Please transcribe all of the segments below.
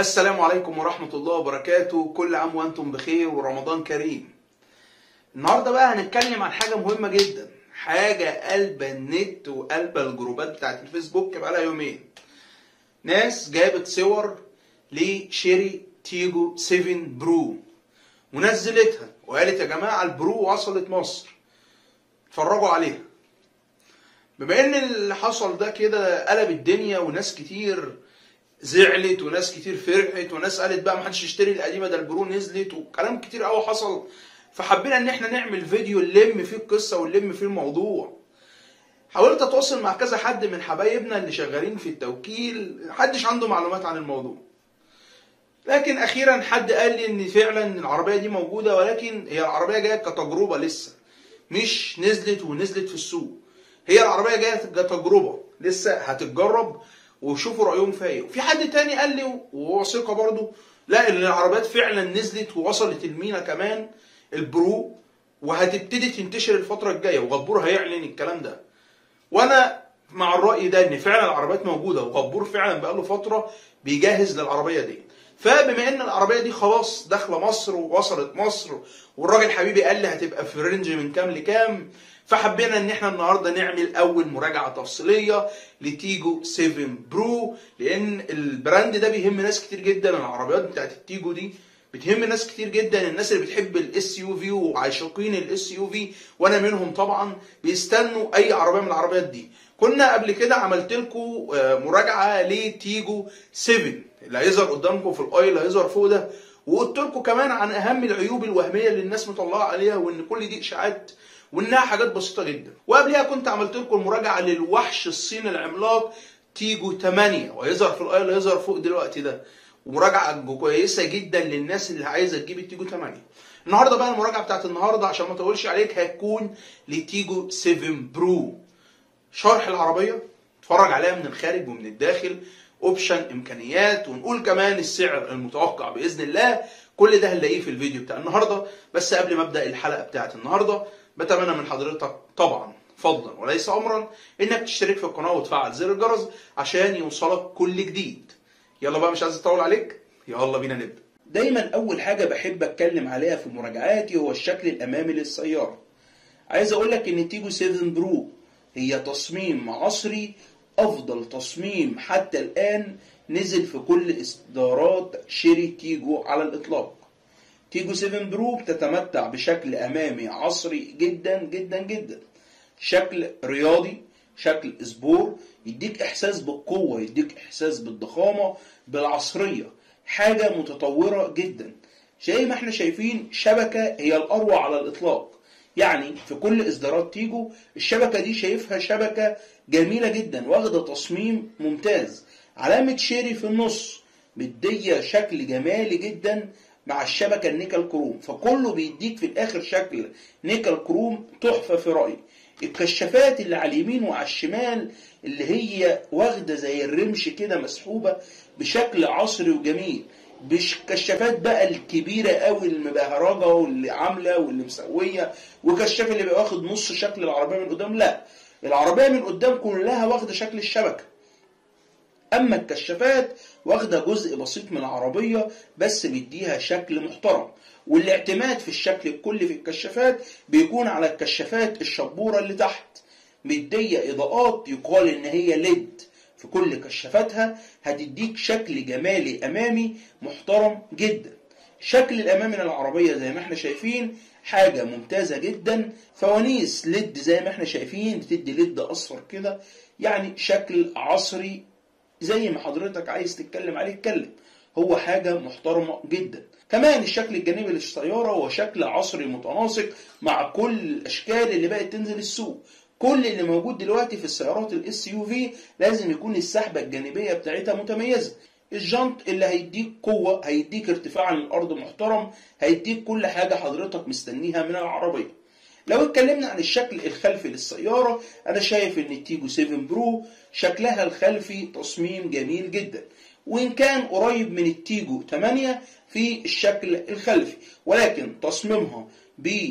السلام عليكم ورحمة الله وبركاته كل عام وأنتم بخير ورمضان كريم النهاردة بقى هنتكلم عن حاجة مهمة جدا حاجة قلب النت وقلب الجروبات بتاعت الفيسبوك بقالها يومين ناس جابت صور لشيري تيجو 7 برو ونزلتها وقالت يا جماعة البرو وصلت مصر اتفرجوا عليها بما ان اللي حصل ده كده قلب الدنيا وناس كتير زعلت وناس كتير فرحت وناس قالت بقى محدش يشتري القديمه ده البرو نزلت وكلام كتير قوي حصل فحبينا ان احنا نعمل فيديو نلم فيه القصه ونلم فيه الموضوع حاولت اتواصل مع كذا حد من حبايبنا اللي شغالين في التوكيل محدش عنده معلومات عن الموضوع لكن اخيرا حد قال لي ان فعلا العربيه دي موجوده ولكن هي العربيه جايه كتجربه لسه مش نزلت ونزلت في السوق هي العربيه جايه كتجربه لسه هتتجرب وشوفوا رايهم فيها ايه وفي حد تاني قال لي وهو ثقه برضه لا ان العربيات فعلا نزلت ووصلت المينا كمان البرو وهتبتدي تنتشر الفتره الجايه وغبور هيعلن الكلام ده وانا مع الراي ده ان فعلا العربيات موجوده وغبور فعلا بقاله فتره بيجهز للعربيه دي فبما ان العربيه دي خلاص داخله مصر ووصلت مصر والراجل حبيبي قال لي هتبقى في رينج من كام لكام فحبينا ان احنا النهارده نعمل اول مراجعه تفصيليه لتيجو 7 برو لان البراند ده بيهم ناس كتير جدا العربيات بتاعت التيجو دي بتهم ناس كتير جدا الناس اللي بتحب الاس يو في وعاشقين الاس يو في وانا منهم طبعا بيستنوا اي عربيه من العربيات دي كنا قبل كده عملت لكم مراجعه لتيجو 7 اللي هيظهر قدامكم في الاي اللي هيظهر فوق ده وقلت لكم كمان عن اهم العيوب الوهميه اللي الناس مطلعه عليها وان كل دي اشاعات وانها حاجات بسيطه جدا وقبلها كنت عملت لكم مراجعه للوحش الصيني العملاق تيجو 8 وهيظهر في الاي اللي هيظهر فوق دلوقتي ده ومراجعه كويسه جدا للناس اللي عايزه تجيب التيجو 8 النهارده بقى المراجعه بتاعت النهارده عشان ما اطولش عليك هتكون لتيجو 7 برو شرح العربيه اتفرج عليها من الخارج ومن الداخل اوبشن امكانيات ونقول كمان السعر المتوقع باذن الله كل ده هنلاقيه في الفيديو بتاع النهارده بس قبل ما ابدا الحلقه بتاعت النهارده بتمنى من حضرتك طبعا فضلا وليس امرا انك تشترك في القناه وتفعل زر الجرس عشان يوصلك كل جديد يلا بقى مش عايز اطول عليك يلا بينا نبدا دايما اول حاجه بحب اتكلم عليها في مراجعاتي هو الشكل الامامي للسياره عايز اقول لك ان تيجو 7 برو هي تصميم عصري افضل تصميم حتى الان نزل في كل اصدارات شيري تيجو على الاطلاق تيجو 7 برو بتتمتع بشكل امامي عصري جدا جدا جدا شكل رياضي شكل سبور يديك احساس بالقوه يديك احساس بالضخامه بالعصريه حاجه متطوره جدا زي ما احنا شايفين شبكه هي الاروع على الاطلاق يعني في كل اصدارات تيجو الشبكه دي شايفها شبكه جميله جدا واخده تصميم ممتاز علامه شيري في النص مديه شكل جمالي جدا مع الشبكه النيكل كروم فكله بيديك في الاخر شكل نيكل كروم تحفه في رايي الكشافات اللي على اليمين وعلى الشمال اللي هي واخده زي الرمش كده مسحوبه بشكل عصري وجميل مش كشافات بقى الكبيره قوي المبهرجه واللي عامله واللي مسويه وكشاف اللي بيبقى واخد نص شكل العربيه من قدام لا العربيه من قدام كلها واخده شكل الشبكه اما الكشافات واخده جزء بسيط من العربيه بس بيديها شكل محترم والاعتماد في الشكل الكلي في الكشافات بيكون على الكشافات الشبوره اللي تحت مديه اضاءات يقال ان هي ليد في كل كشافاتها هتديك شكل جمالي امامي محترم جدا الشكل الامامي للعربيه زي ما احنا شايفين حاجه ممتازه جدا فوانيس ليد زي ما احنا شايفين بتدي ليد اصفر كده يعني شكل عصري زي ما حضرتك عايز تتكلم عليه اتكلم هو حاجة محترمة جدا كمان الشكل الجانبي للسيارة هو شكل عصري متناسق مع كل الأشكال اللي بقت تنزل السوق كل اللي موجود دلوقتي في السيارات الاس يو في لازم يكون السحبة الجانبية بتاعتها متميزة الجنط اللي هيديك قوة هيديك ارتفاع عن الأرض محترم هيديك كل حاجة حضرتك مستنيها من العربية لو اتكلمنا عن الشكل الخلفي للسيارة أنا شايف إن التيجو 7 برو شكلها الخلفي تصميم جميل جدا وإن كان قريب من التيجو 8 في الشكل الخلفي ولكن تصميمها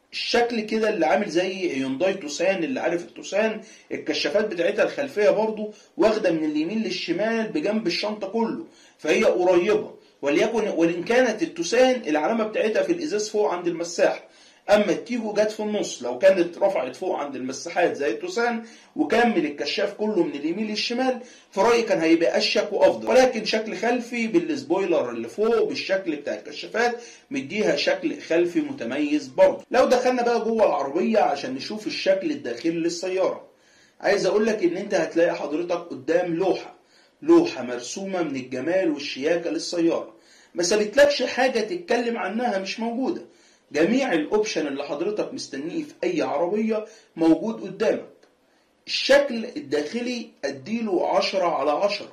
الشكل كده اللي عامل زي هيونداي توسان اللي عارف التوسان الكشافات بتاعتها الخلفيه برضو واخده من اليمين للشمال بجنب الشنطه كله فهي قريبه وليكن وان كانت التوسان العلامه بتاعتها في الازاز فوق عند المساح اما التيجو جت في النص لو كانت رفعت فوق عند المساحات زي التوسان وكمل الكشاف كله من اليمين للشمال في رايي كان هيبقى اشيك وافضل ولكن شكل خلفي بالسبويلر اللي فوق بالشكل بتاع الكشافات مديها شكل خلفي متميز برضه لو دخلنا بقى جوه العربيه عشان نشوف الشكل الداخلي للسياره عايز اقول لك ان انت هتلاقي حضرتك قدام لوحه لوحه مرسومه من الجمال والشياكه للسياره ما سابتلكش حاجه تتكلم عنها مش موجوده جميع الاوبشن اللي حضرتك مستنيه في اي عربيه موجود قدامك الشكل الداخلي اديله عشرة على عشرة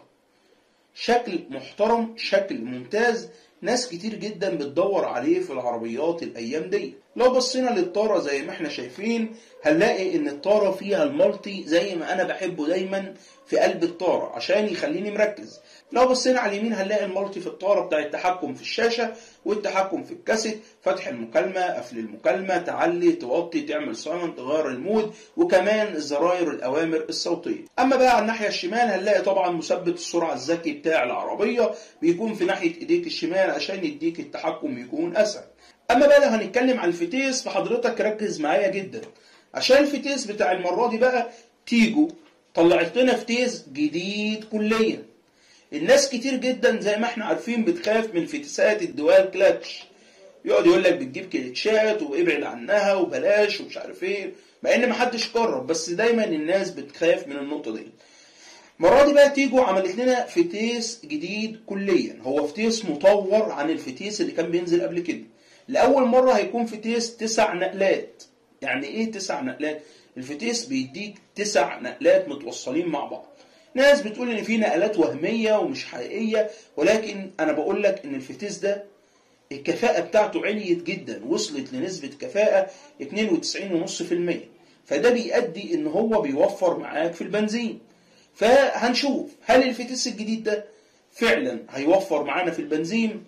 شكل محترم شكل ممتاز ناس كتير جدا بتدور عليه في العربيات الايام دي لو بصينا للطارة زي ما احنا شايفين هنلاقي ان الطارة فيها المالتي زي ما انا بحبه دايما في قلب الطارة عشان يخليني مركز لو بصينا على اليمين هنلاقي المالتي في الطارة بتاع التحكم في الشاشة والتحكم في الكاسيت فتح المكالمة قفل المكالمة تعلي توطي تعمل سايلنت تغير المود وكمان الزراير الأوامر الصوتية أما بقى على الناحية الشمال هنلاقي طبعا مثبت السرعة الذكي بتاع العربية بيكون في ناحية إيديك الشمال عشان يديك التحكم يكون أسهل أما بقى لو هنتكلم عن الفتيس فحضرتك ركز معايا جدا عشان الفتيس بتاع المرة دي بقى تيجو طلعت لنا فتيس جديد كليا الناس كتير جدا زي ما احنا عارفين بتخاف من فتسات الدوال كلاتش يقعد يقول لك بتجيب كليتشات وابعد عنها وبلاش ومش عارف ايه مع ان محدش قرب بس دايما الناس بتخاف من النقطه دي المره دي بقى تيجو عملت لنا فتيس جديد كليا هو فتيس مطور عن الفتيس اللي كان بينزل قبل كده لاول مره هيكون فتيس تسع نقلات يعني ايه تسع نقلات الفتيس بيديك تسع نقلات متوصلين مع بعض ناس بتقول ان في نقلات وهميه ومش حقيقيه ولكن انا بقول لك ان الفتيس ده الكفاءه بتاعته عليت جدا وصلت لنسبه كفاءه 92.5% فده بيؤدي ان هو بيوفر معاك في البنزين فهنشوف هل الفتيس الجديد ده فعلا هيوفر معانا في البنزين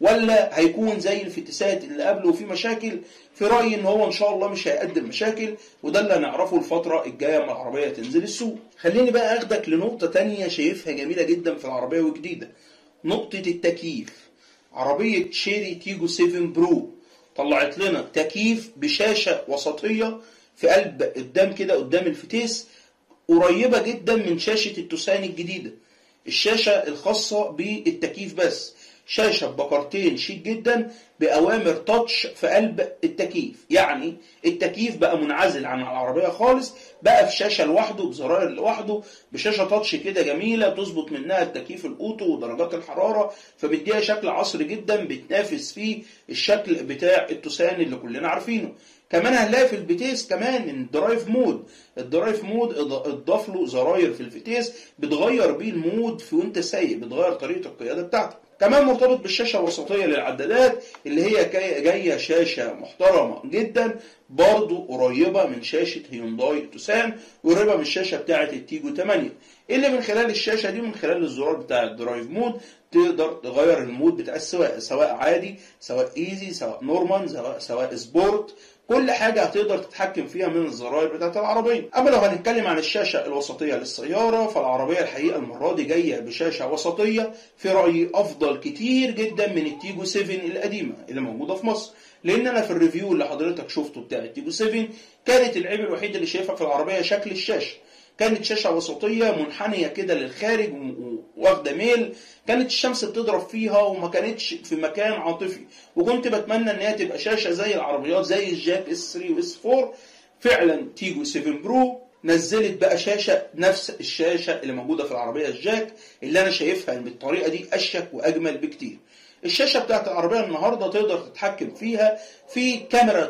ولا هيكون زي الفتيسات اللي قبله وفي مشاكل في رايي ان هو ان شاء الله مش هيقدم مشاكل وده اللي هنعرفه الفتره الجايه ما العربيه تنزل السوق خليني بقى اخدك لنقطه تانية شايفها جميله جدا في العربيه وجديده نقطه التكييف عربيه شيري تيجو 7 برو طلعت لنا تكييف بشاشه وسطيه في قلب قدام كده قدام الفتيس قريبه جدا من شاشه التوسان الجديده الشاشه الخاصه بالتكييف بس شاشه ببكرتين شيك جدا باوامر تاتش في قلب التكييف يعني التكييف بقى منعزل عن العربيه خالص بقى في شاشه لوحده بزراير لوحده بشاشه تاتش كده جميله تظبط منها التكييف الاوتو ودرجات الحراره فبيديها شكل عصري جدا بتنافس فيه الشكل بتاع التوسان اللي كلنا عارفينه كمان هنلاقي في الفتيس كمان الدرايف مود الدرايف مود اضاف له زراير في الفتيس بتغير بيه المود في وانت سايق بتغير طريقه القياده بتاعتك كمان مرتبط بالشاشه الوسطيه للعدادات اللي هي جايه شاشه محترمه جدا برضو قريبه من شاشه هيونداي توسان قريبه من الشاشه بتاعه التيجو 8 اللي من خلال الشاشه دي من خلال الزرار بتاع الدرايف مود تقدر تغير المود بتاع السواقه سواء عادي سواء ايزي سواء نورمال سواء سواء سبورت كل حاجة هتقدر تتحكم فيها من الزراير بتاعت العربية أما لو هنتكلم عن الشاشة الوسطية للسيارة فالعربية الحقيقة المرة دي جاية بشاشة وسطية في رأيي أفضل كتير جدا من التيجو 7 القديمة اللي موجودة في مصر لأن أنا في الريفيو اللي حضرتك شفته بتاع التيجو 7 كانت العيب الوحيد اللي شايفها في العربية شكل الشاشة كانت شاشة وسطية منحنية كده للخارج واخدة ميل كانت الشمس بتضرب فيها وما كانتش في مكان عاطفي وكنت بتمنى ان هي تبقى شاشة زي العربيات زي الجاك اس 3 واس 4 فعلا تيجو 7 برو نزلت بقى شاشة نفس الشاشة اللي موجودة في العربية الجاك اللي انا شايفها بالطريقة دي اشيك واجمل بكتير الشاشة بتاعت العربية النهاردة تقدر تتحكم فيها في كاميرا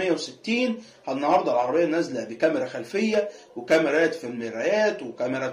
360 النهاردة العربية نازلة بكاميرا خلفية وكاميرات في المرايات وكاميرا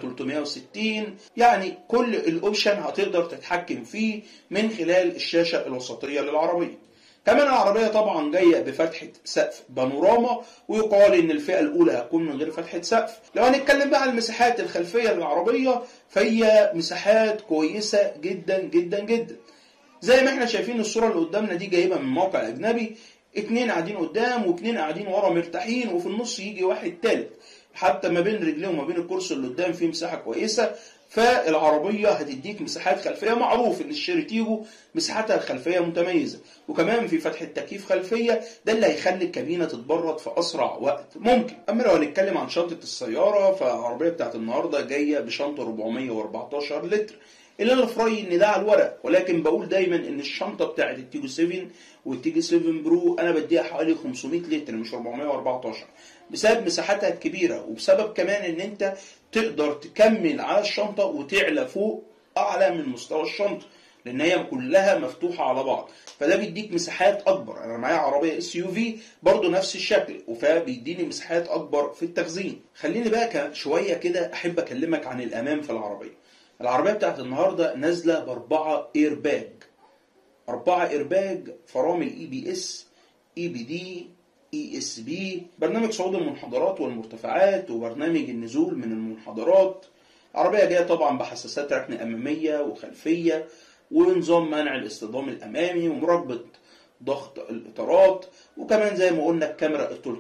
360 يعني كل الاوبشن هتقدر تتحكم فيه من خلال الشاشة الوسطية للعربية كمان العربية طبعا جاية بفتحة سقف بانوراما ويقال ان الفئة الاولى هتكون من غير فتحة سقف لو هنتكلم بقى عن المساحات الخلفية للعربية فهي مساحات كويسة جدا جدا جدا زي ما احنا شايفين الصورة اللي قدامنا دي جايبة من موقع أجنبي اتنين قاعدين قدام واتنين قاعدين ورا مرتاحين وفي النص يجي واحد تالت حتى ما بين رجليه وما بين الكرسي اللي قدام فيه مساحه كويسه فالعربيه هتديك مساحات خلفيه معروف ان الشيرتيجو مساحتها الخلفيه متميزه وكمان في فتحه تكييف خلفيه ده اللي هيخلي الكابينه تتبرد في اسرع وقت ممكن اما لو هنتكلم عن شنطه السياره فالعربيه بتاعت النهارده جايه بشنطه 414 لتر اللي انا في رايي ان ده على الورق ولكن بقول دايما ان الشنطه بتاعت التيجو 7 والتيجو 7 برو انا بديها حوالي 500 لتر مش 414 بسبب مساحتها الكبيره وبسبب كمان ان انت تقدر تكمل على الشنطه وتعلى فوق اعلى من مستوى الشنطه لان هي كلها مفتوحه على بعض فده بيديك مساحات اكبر انا معايا عربيه اس يو في برضه نفس الشكل فبيديني مساحات اكبر في التخزين خليني بقى شويه كده احب اكلمك عن الامان في العربيه العربيه بتاعت النهارده نازله باربعه اير باج اربعه اير باج فرامل اي بي اس اي بي دي اي اس بي برنامج صعود المنحدرات والمرتفعات وبرنامج النزول من المنحدرات العربيه جايه طبعا بحساسات ركن اماميه وخلفيه ونظام منع الاصطدام الامامي ومراقبه ضغط الاطارات وكمان زي ما قلنا الكاميرا ال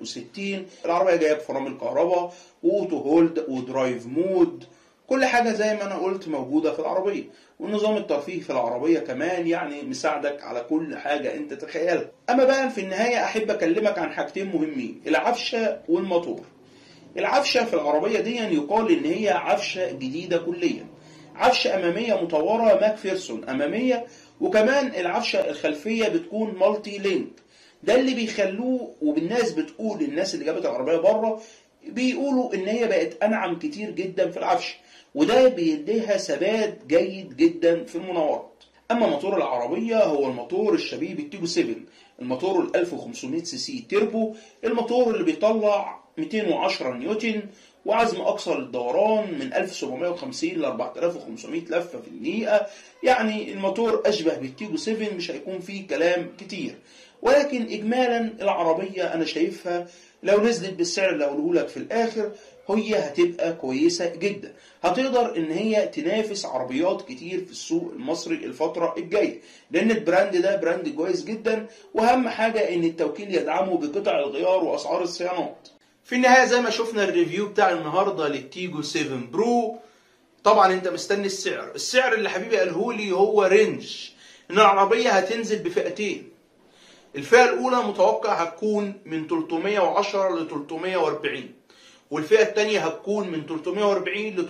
360 العربيه جايه بفرامل كهرباء واوتو هولد ودرايف مود كل حاجة زي ما أنا قلت موجودة في العربية والنظام الترفيهي في العربية كمان يعني مساعدك على كل حاجة أنت تتخيلها أما بقى في النهاية أحب أكلمك عن حاجتين مهمين العفشة والموتور العفشة في العربية دي يقال إن هي عفشة جديدة كليا عفشة أمامية مطورة ماكفيرسون أمامية وكمان العفشة الخلفية بتكون مالتي لينك ده اللي بيخلوه وبالناس بتقول الناس اللي جابت العربية بره بيقولوا ان هي بقت انعم كتير جدا في العفش وده بيديها ثبات جيد جدا في المناورات اما موتور العربيه هو الموتور الشبيه بالتيجو 7 الموتور ال 1500 سي سي تيربو الموتور اللي بيطلع 210 نيوتن وعزم اقصى للدوران من 1750 ل 4500 لفه في الدقيقه يعني الموتور اشبه بالتيجو 7 مش هيكون فيه كلام كتير ولكن اجمالا العربيه انا شايفها لو نزلت بالسعر اللي هقوله لك في الاخر هي هتبقى كويسه جدا هتقدر ان هي تنافس عربيات كتير في السوق المصري الفتره الجايه لان البراند ده براند كويس جدا واهم حاجه ان التوكيل يدعمه بقطع الغيار واسعار الصيانات في النهايه زي ما شفنا الريفيو بتاع النهارده للتيجو 7 برو طبعا انت مستني السعر السعر اللي حبيبي قاله لي هو رينج ان العربيه هتنزل بفئتين الفئة الأولى متوقع هتكون من 310 ل 340 والفئة الثانية هتكون من 340 ل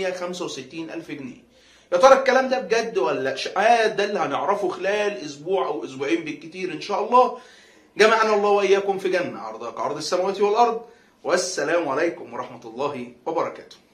365 ألف جنيه يا ترى الكلام ده بجد ولا إشاعات ده اللي هنعرفه خلال أسبوع أو أسبوعين بالكتير إن شاء الله جمعنا الله وإياكم في جنة عرضها كعرض السماوات والأرض والسلام عليكم ورحمة الله وبركاته